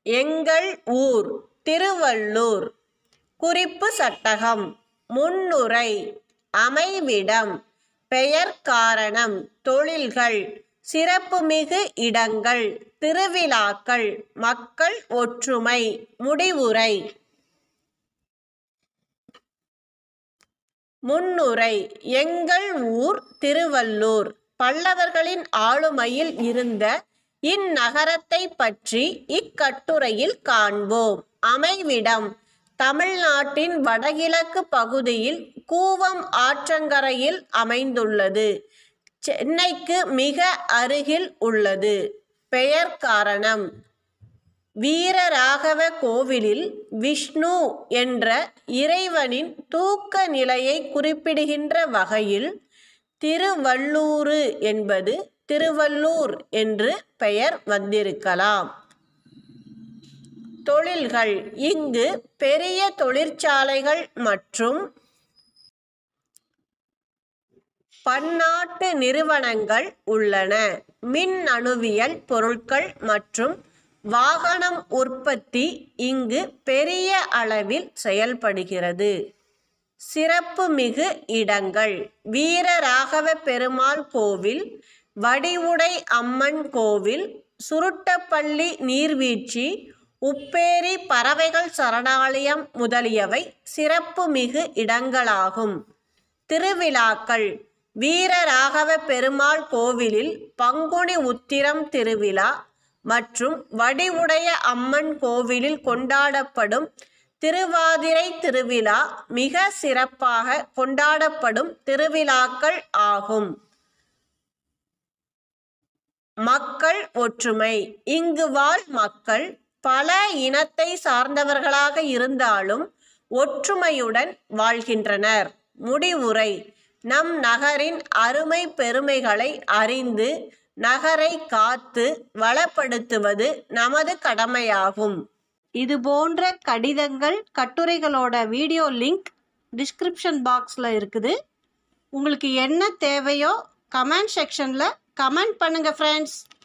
எங்கள் ஊர் திருவள்ளூர் குறிப்பு சட்டகம் முன்னுரை அமைவிடம் பெயர் காரணம் தொழில்கள் சிறப்புமிகு இடங்கள் திருவிழாக்கள் மக்கள் ஒற்றுமை முடிவுரை முன்னுரை எங்கள் ஊர் திருவள்ளூர் பல்லவர்களின் ஆளுமையில் இருந்த இந்நகரத்தை பற்றி இக்கட்டுரையில் காண்போம் அமைவிடம் தமிழ்நாட்டின் வடகிழக்கு பகுதியில் கூவம் ஆற்றங்கரையில் அமைந்துள்ளது சென்னைக்கு மிக அருகில் உள்ளது பெயர் காரணம் வீரராகவ கோவிலில் விஷ்ணு என்ற இறைவனின் தூக்க நிலையை குறிப்பிடுகின்ற வகையில் திருவள்ளூரு என்பது திருவள்ளூர் என்று பெயர் வந்திருக்கலாம் தொழில்கள் இங்கு பெரிய தொழிற்சாலைகள் மற்றும் பன்னாட்டு நிறுவனங்கள் உள்ளன மின்னணுவியல் பொருட்கள் மற்றும் வாகனம் உற்பத்தி இங்கு பெரிய அளவில் செயல்படுகிறது சிறப்புமிகு இடங்கள் வீரராகவ பெருமாள் கோவில் வடிவுடை அம்மன் கோவில் சுருட்டப்பள்ளி நீர்வீழ்ச்சி உப்பேரி பறவைகள் சரணாலயம் முதலியவை சிறப்புமிகு இடங்களாகும் திருவிழாக்கள் வீரராகவ பெருமாள் கோவிலில் பங்குனி உத்திரம் திருவிழா மற்றும் வடிவுடைய அம்மன் கோவிலில் கொண்டாடப்படும் திருவாதிரை திருவிழா மிக சிறப்பாக கொண்டாடப்படும் திருவிழாக்கள் ஆகும் மக்கள் ஒற்றுமை இங்கு வாழ் மக்கள் பல இனத்தை சார்ந்தவர்களாக இருந்தாலும் ஒற்றுமையுடன் வாழ்கின்றனர் முடிவுரை நம் நகரின் அருமை பெருமைகளை அறிந்து நகரை காத்து வளப்படுத்துவது நமது கடமையாகும் இது போன்ற கடிதங்கள் கட்டுரைகளோட வீடியோ லிங்க் டிஸ்கிரிப்ஷன் பாக்ஸில் இருக்குது உங்களுக்கு என்ன தேவையோ கமெண்ட் செக்ஷனில் கமெண்ட் பண்ணுங்கள் ஃப்ரெண்ட்ஸ்